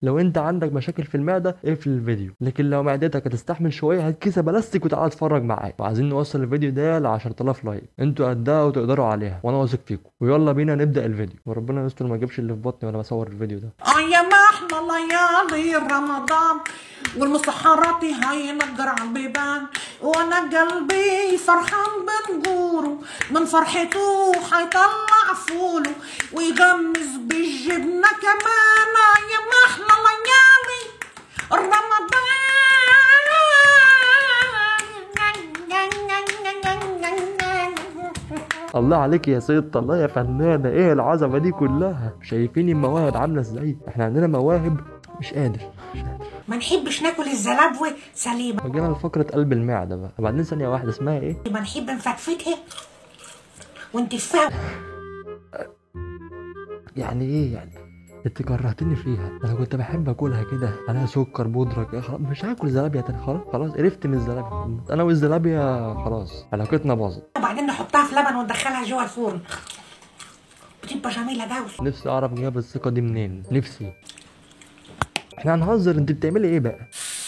لو انت عندك مشاكل في المعده اقفل الفيديو لكن لو معدتك هتستحمل شويه هات كيسه بلاستيك وتعالى اتفرج معايا وعايزين نوصل الفيديو ده ل 10000 لايك انتوا قدها وتقدروا عليها وانا واثق فيكم ويلا بينا نبدا الفيديو وربنا يستر ما اجيبش اللي في بطني وانا بصور الفيديو ده اه يا ما احلى ليالي رمضان والمسحرات هينقر على البيبان وانا قلبي فرحان بنجوره من فرحته حيطلع فوله ويغمز بالجبنه كمان آه يا ما احلى ليالي رمضان الله عليك يا ست الله يا فنانه ايه العظمه دي كلها شايفين المواهب عامله ازاي احنا عندنا مواهب مش قادر مش قادر ما نحبش ناكل الزلابوه سليمه وجينا لفقره قلب المعده بقى وبعدين ثانيه واحده اسمها ايه ما نحب نفتفتها وانت فاهم يعني ايه يعني انت كرهتني فيها انا كنت بحب اكلها كده عليها سكر بودره كده خلاص مش هاكل زلابيا تاني خلاص خلاص قرفت من الزلابيا انا والزلابيا خلاص علاقتنا باظت وبعدين نحطها في لبن وندخلها جوه الفرن بتبقى جميله قوي نفسي اعرف جاب الثقه دي منين نفسي احنا هنهزر انت بتعملي ايه بقى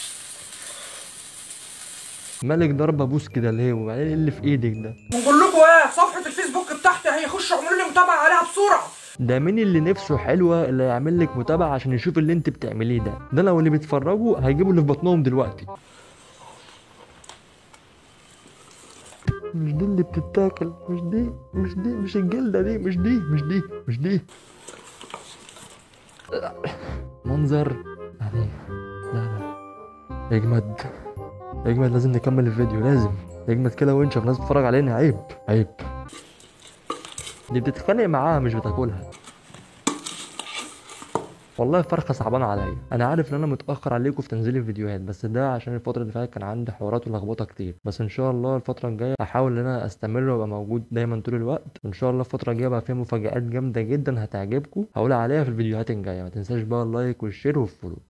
مالك ضربه بوس كده ليه وبعدين ايه اللي في ايدك ده بنقول لكم ايه صفحه الفيسبوك بتاعتي اهي خشوا اعملوا لي متابعه عليها بسرعه ده مين اللي نفسه حلوه اللي يعمل لك متابعه عشان يشوف اللي انت بتعمليه ده ده لو اللي بيتفرجوا هيجيبوا اللي في بطنهم دلوقتي مش دي اللي بتتاكل مش دي مش دي مش الجلده دي مش دي مش دي مش دي منظر يعني لا لا يجمد يجمد لازم نكمل الفيديو لازم يجمد كده ونشوف ناس بتتفرج علينا عيب عيب دي بتتخانق معاها مش بتاكلها والله الفرخه صعبانه عليا انا عارف ان انا متاخر عليكم في تنزيل الفيديوهات بس ده عشان الفتره اللي فاتت كان عندي حوارات ولخبطه كتير بس ان شاء الله الفتره الجايه هحاول ان انا استمر وابقى موجود دايما طول الوقت وان شاء الله الفتره الجايه بقى فيها مفاجآت جامده جدا هتعجبكم هقول عليها في الفيديوهات الجايه ما تنساش بقى اللايك والشير والفولو